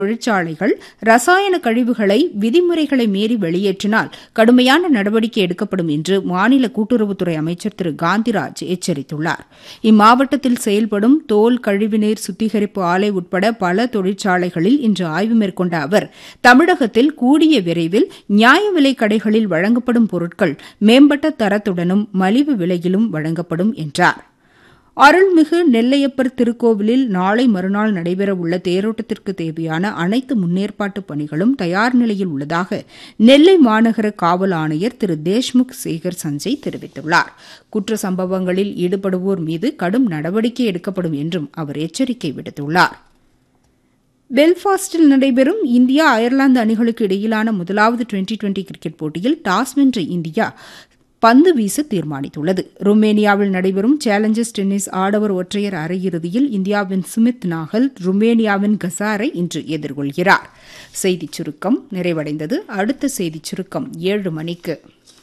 தொழிற்சாலைகள் ரசாயன கழிவுகளை விதிமுறைகளை மீறி வெளியேற்றினால் கடுமையான நடவடிக்கை எடுக்கப்படும் என்று மாநில கூட்டுறவுத்துறை அமைச்சர் திரு காந்திராஜ் எச்சரித்துள்ளார் இம்மாவட்டத்தில் செயல்படும் தோல் கழிவுநீர் சுத்திகரிப்பு ஆலை உட்பட பல தொழிற்சாலைகளில் இன்று ஆய்வு மேற்கொண்ட அவர் தமிழகத்தில் கூடிய விரைவில் நியாய விலைக் கடைகளில் வழங்கப்படும் பொருட்கள் மேம்பட்ட தரத்துடனும் மலிவு விலையிலும் வழங்கப்படும் என்றார் அருள்மிகு நெல்லையப்பர் திருக்கோவிலில் நாளை மறுநாள் நடைபெறவுள்ள தேரோட்டத்திற்கு தேவையான அனைத்து முன்னேற்பாட்டு பணிகளும் தயார் நிலையில் உள்ளதாக நெல்லை மாநகர காவல் ஆணையர் திரு தேஷ்முக் சேகர் சஞ்சய் தெரிவித்துள்ளார் குற்ற சம்பவங்களில் ஈடுபடுவோர் மீது கடும் நடவடிக்கை எடுக்கப்படும் என்றும் அவர் எச்சரிக்கை விடுத்துள்ளார் பெல்ஃபாஸ்டில் நடைபெறும் இந்தியா அயர்லாந்து அணிகளுக்கு இடையிலான முதலாவது டுவெண்டி டுவெண்டி கிரிக்கெட் போட்டியில் டாஸ் வென்ற இந்தியா பந்து வீச தீர்மானித்துள்ளது ருமேனியாவில் நடைபெறும் சேலஞ்சர்ஸ் டென்னிஸ் ஆடவர் ஒற்றையர் அரையிறுதியில் இந்தியாவின் சுமித் நாகல் ருமேனியாவின் கசாரை இன்று எதிர்கொள்கிறார் செய்திச் சுருக்கம் நிறைவடைந்தது அடுத்த செய்திச் சுருக்கம் ஏழு மணிக்கு